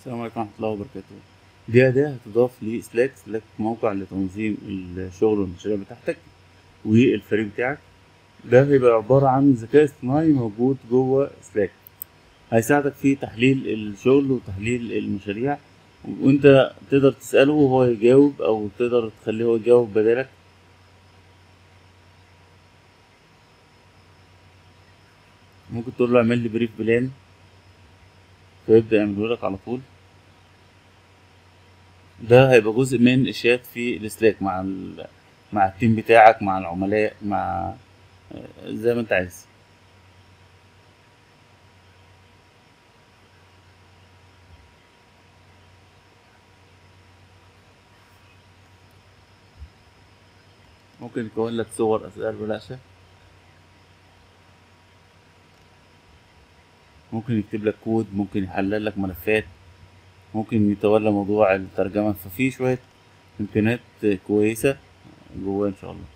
السلام عليكم ورحمة الله وبركاته دي أداة هتضاف لسلاك سلاك موقع لتنظيم الشغل والمشاريع بتاعتك والفريق بتاعك ده هيبقى عبارة عن ذكاء اصطناعي موجود جوه سلاك هيساعدك في تحليل الشغل وتحليل المشاريع وانت تقدر تسأله وهو يجاوب او تقدر تخليه هو يجاوب بدالك ممكن تقول له اعمل لي بريف بلان فيبدأ يعمله لك على طول ده هيبقى جزء من الشات في السلاك مع ال... مع التيم بتاعك مع العملاء مع زي ما انت عايز ممكن يكون لك صور أسئلة بلاشة ممكن يكتب لك كود ممكن يحلل لك ملفات ممكن يتولى موضوع الترجمة ففي شوية إمكانيات كويسة جواه إن شاء الله